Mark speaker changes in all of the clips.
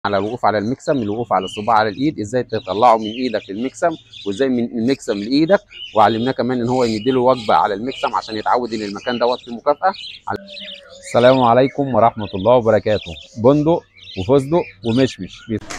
Speaker 1: على الوقوف على المكسم الوقوف على الصباع على الايد ازاي تطلعه من ايدك للمكسم وازاي من المكسم لايدك وعلمناه كمان ان هو يديله وجبه على المكسم عشان يتعود ان المكان دوت فيه مكافاه السلام عليكم ورحمه الله وبركاته بندق وفستق ومشمش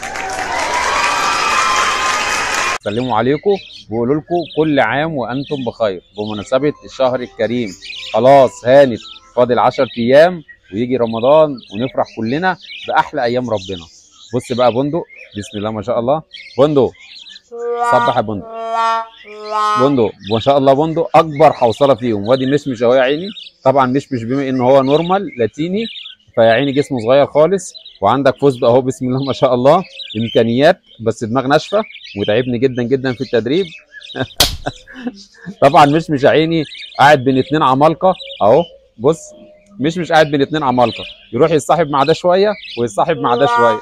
Speaker 1: سلموا عليكم ويقولوا لكم كل عام وانتم بخير بمناسبه الشهر الكريم خلاص هانت فاضل 10 ايام ويجي رمضان ونفرح كلنا باحلى ايام ربنا بص بقى بندق بسم الله ما شاء الله بندق صبح يا بندق بندق ما شاء الله بندق اكبر حوصله فيهم وادي مشمش اهو يا عيني طبعا مشمش بما ان هو نورمال لاتيني فيا عيني جسمه صغير خالص وعندك فستق اهو بسم الله ما شاء الله امكانيات بس دماغ ناشفه وتعبني جدا جدا في التدريب طبعا مش مش عيني قاعد بين اتنين عمالقه اهو بص مش مش قاعد بين اتنين عمالقه يروح يتصاحب مع ده شويه ويتصاحب مع ده شويه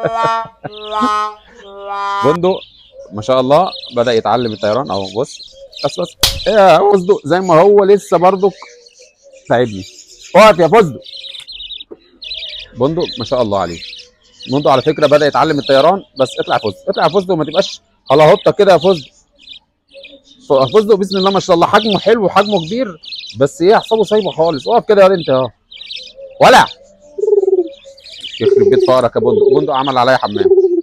Speaker 1: بندق ما شاء الله بدا يتعلم الطيران اهو بص بس بس ايه يا فستق زي ما هو لسه برضك تعبني اقف يا فستق بندق ما شاء الله عليه بندق على فكره بدا يتعلم الطيران بس اطلع يا فستق اطلع يا فستق وما تبقاش هلاهطه كده يا فستق فستق بسم الله ما شاء الله حجمه حلو وحجمه كبير بس ايه اعصابه سايبه خالص اقف كده يا واد انت اهو ولا يخرب بيت فقرك يا بندق بندق عمل عليا حمام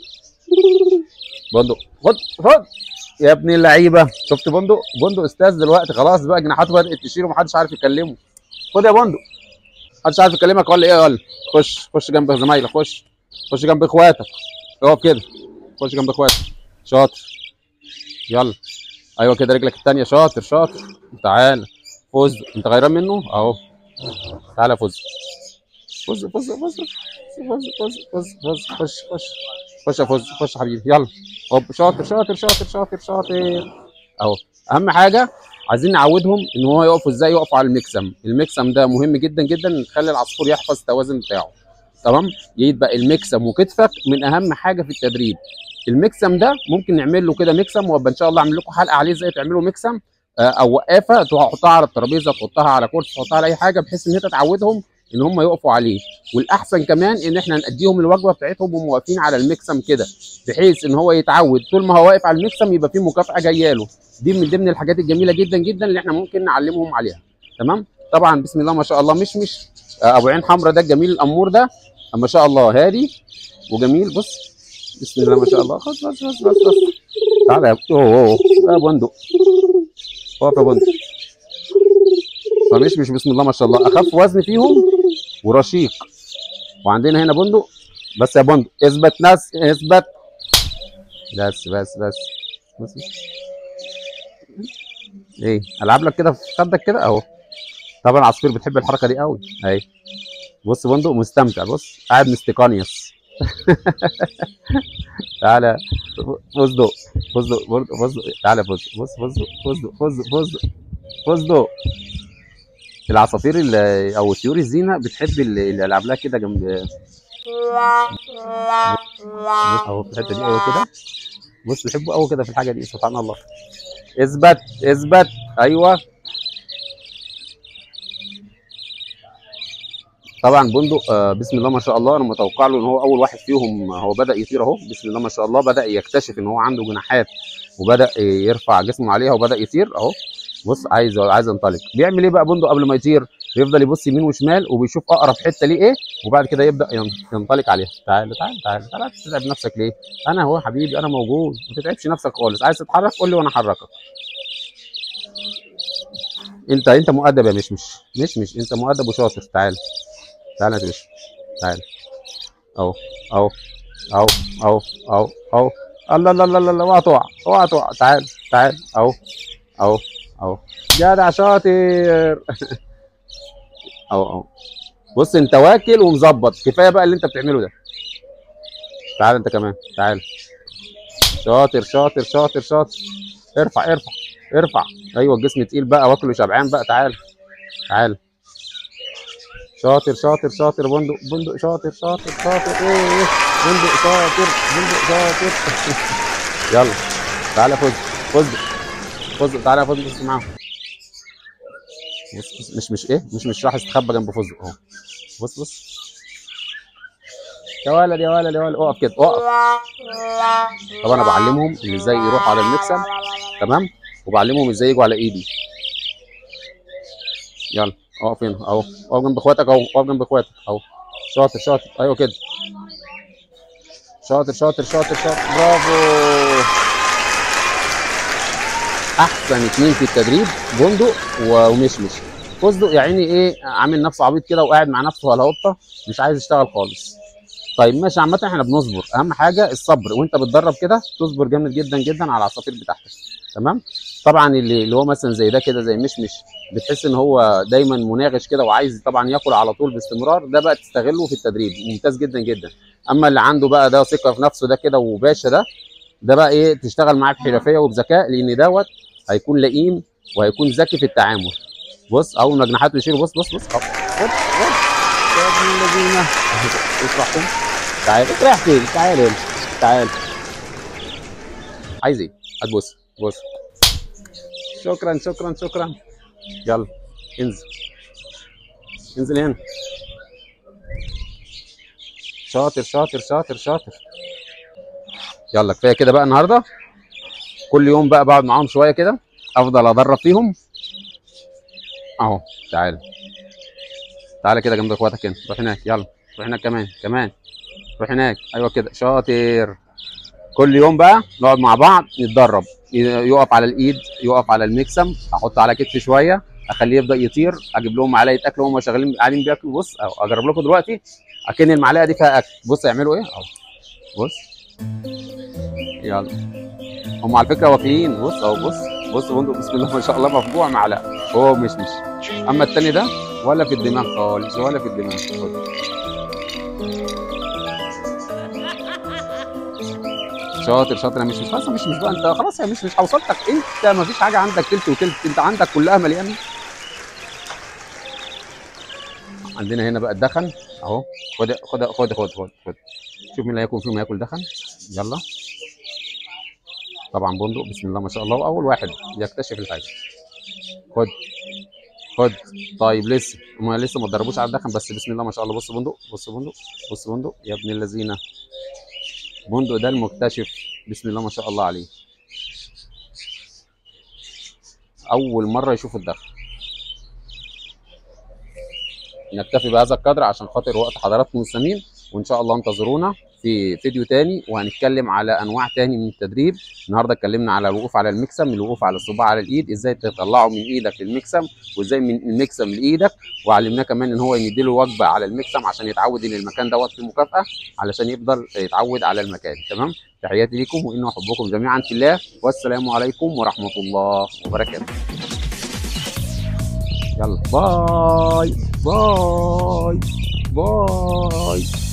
Speaker 1: بندق خد خد يا ابن اللعيبه شفت بندق بندق استاذ دلوقتي خلاص بقى جناحاته بدات تشيل ومحدش عارف يكلمه خد يا بندق محدش عارف يكلمك ولا ايه ولا خش خش جنب زمايلك خش خش جنب اخواتك اقف كده خش جنب اخواتك شاطر يلا ايوه كده رجلك الثانيه شاطر شاطر تعال فوز انت غيران منه اهو تعالى يا فوز فوز فوز فوز فوز فوز فوز فوز خش خش خش يا فوز خش يا حبيبي يلا هوب شاطر شاطر شاطر شاطر شاطر اهو اهم حاجه عايزين نعودهم ان هو يقفوا ازاي يقفوا على المكسم المكسم ده مهم جدا جدا نخلي العصفور يحفظ التوازن بتاعه تمام يبقى المكسم وكتفك من اهم حاجه في التدريب المكسم ده ممكن نعمل له كده مكسم وابقى ان شاء الله اعمل لكم حلقه عليه ازاي تعملوا مكسم او وقافه تحطها على الترابيزه تحطها على كرسي تحطها على اي حاجه بحيث ان انت تعودهم ان هم يقفوا عليه والاحسن كمان ان احنا نديهم الوجبه بتاعتهم وهم واقفين على المكسم كده بحيث ان هو يتعود طول ما هو واقف على المكسم يبقى في مكافاه جايه له دي من ضمن الحاجات الجميله جدا جدا اللي احنا ممكن نعلمهم عليها تمام طبعا بسم الله ما شاء الله مش مش ابو عين حمراء ده الجميل الامور ده ما شاء الله هادي وجميل بص بسم الله ما شاء الله خلاص بس بس بس بس تعالى يا اوه اوه يا بندق اقف يا بندق فمش مش بسم الله ما شاء الله اخف وزن فيهم ورشيق وعندنا هنا بندق بس يا بندق اثبت ناس اثبت بس بس بس بس ايه العب لك كده في خدك كده اهو طبعا العصفور بتحب الحركه دي قوي اهي بص بندق مستمتع بص قاعد مستقانيوس تعالى فستق فستق فستق تعالى فستق بص فستق فستق فستق فستق فستق العصافير او الطيور الزينه بتحب اللي العب لها كده جنب اهو في الحته دي ايوه كده بص بيحبوا قوي كده في الحاجه دي سبحان الله اثبت اثبت ايوه طبعا بندق آه بسم الله ما شاء الله انا متوقع له ان هو اول واحد فيهم هو بدا يطير اهو بسم الله ما شاء الله بدا يكتشف ان هو عنده جناحات وبدا يرفع جسمه عليها وبدا يطير اهو بص عايز عايز ينطلق بيعمل ايه بقى بندق قبل ما يطير بيفضل يبص يمين وشمال وبيشوف اقرب حته ليه ايه وبعد كده يبدا ينطلق عليها تعال تعال تعال تعال تتعب نفسك ليه انا اهو حبيبي انا موجود ما تتعبش نفسك خالص عايز تتحرك قول لي وانا احركك انت انت مؤدب يا مشمش مشمش انت مؤدب وشاطر تعال تعال يا مشمش تعال اهو اهو اهو اهو اهو اهو الله الله الله الله اوعى تقع اوعى تقع تعال تعال اهو اهو اهو جدع شاطر اهو اهو بص انت واكل ومظبط كفايه بقى اللي انت بتعمله ده تعال انت كمان تعال شاطر شاطر شاطر شاطر ارفع ارفع ارفع ايوه الجسم تقيل بقى واكل وشبعان بقى تعال تعال شاطر شاطر شاطر بندق بندق شاطر شاطر شاطر ايه ايه بندق شاطر بندق شاطر يلا تعالى يا فوز فوز فوز تعالى يا فوز بص معاهم بص بص مش مش ايه مش مش راح يستخبى جنب فوز اهو بص بص يا ولد يا ولد يا ولد اقف كده اقف طب انا بعلمهم ان ازاي يروحوا على المكسب تمام وبعلمهم ازاي يجوا على ايدي يلا اقف هنا اهو اقف جنب اخواتك اهو اقف جنب اخواتك اهو شاطر شاطر ايوه كده شاطر شاطر شاطر شاطر برافو احسن اتنين في التدريب بندق و- ومشمش فستق يا عيني ايه عامل نفسه عبيط كده وقاعد مع نفسه على قطه مش عايز يشتغل خالص طيب ماشي عامة احنا بنصبر، أهم حاجة الصبر وأنت بتدرب كده تصبر جامد جدا جدا على العصافير بتاعتك، تمام؟ طبعا اللي اللي هو مثلا زي ده كده زي مشمش بتحس إن هو دايما مناغش كده وعايز طبعا ياكل على طول باستمرار ده بقى تستغله في التدريب ممتاز جدا جدا، أما اللي عنده بقى ده ثقة في نفسه ده كده وباشا ده ده بقى إيه تشتغل معاه بحرفية وبذكاء لأن دوت هيكون لئيم وهيكون ذكي في التعامل. بص أول ما جناحاته يشيل بص بص بص أهو. بص بص يا ابن الذين أهو. اطرحهم تعال رايح فين تعال هنا تعال عايز ايه هتبص بص شكرا شكرا شكرا يلا انزل انزل هنا شاطر شاطر شاطر شاطر يلا كفايه كده بقى النهارده كل يوم بقى بقعد معاهم شويه كده افضل ادرب فيهم اهو تعال تعالى كده جنب اخواتك هنا روح هناك يلا روح هناك كمان كمان روح هناك ايوه كده شاطر كل يوم بقى نقعد مع بعض نتدرب ي- يقف على الايد يقف على المكسم احط على كتفي شويه اخليه يبدا يطير اجيب لهم معلقه اكل وهم شغالين قاعدين بياكلوا بص اهو اجرب لكم دلوقتي اكن المعلقه دي فيها اكل بص يعملوا ايه اهو بص يلا هم على فكره واكلين بص اهو بص بص بندق بسم الله ما شاء الله مفجوع معلقه هو مش مش اما التاني ده ولا في الدماغ خالص ولا في الدماغ خالص. شاطر شاطر يا مش مش خلاص يا مش مش بقى انت خلاص يا مش مش هوصلتك انت ما فيش حاجه عندك تلت وتلت انت عندك كلها مليانه عندنا هنا بقى الدخن اهو خد خد خد خد خد خد شوف مين اللي هياكل فيهم هياكل دخن يلا طبعا بندق بسم الله ما شاء الله واول واحد يكتشف الحاجه خد خد طيب لسه هم لسه ما اتدربوش على الدخن بس بسم الله ما شاء الله بص بندق بص بندق بص بندق يا ابن اللذينه بندق ده المكتشف بسم الله ما شاء الله عليه اول مره يشوف الدخل نكتفي بهذا القدر عشان خاطر وقت حضراتكم الثمين وان شاء الله انتظرونا في فيديو تاني وهنتكلم على انواع تاني من التدريب النهارده اتكلمنا على الوقوف على المكسم الوقوف على الصباع على الايد ازاي تطلعه من ايدك للمكسم وازاي من المكسم لايدك وعلمناه كمان ان هو يديله وجبه على المكسم عشان يتعود ان المكان دوت فيه مكافاه علشان يفضل يتعود على المكان تمام تحياتي لكم وانه احبكم جميعا في الله والسلام عليكم ورحمه الله وبركاته يلا باي باي باي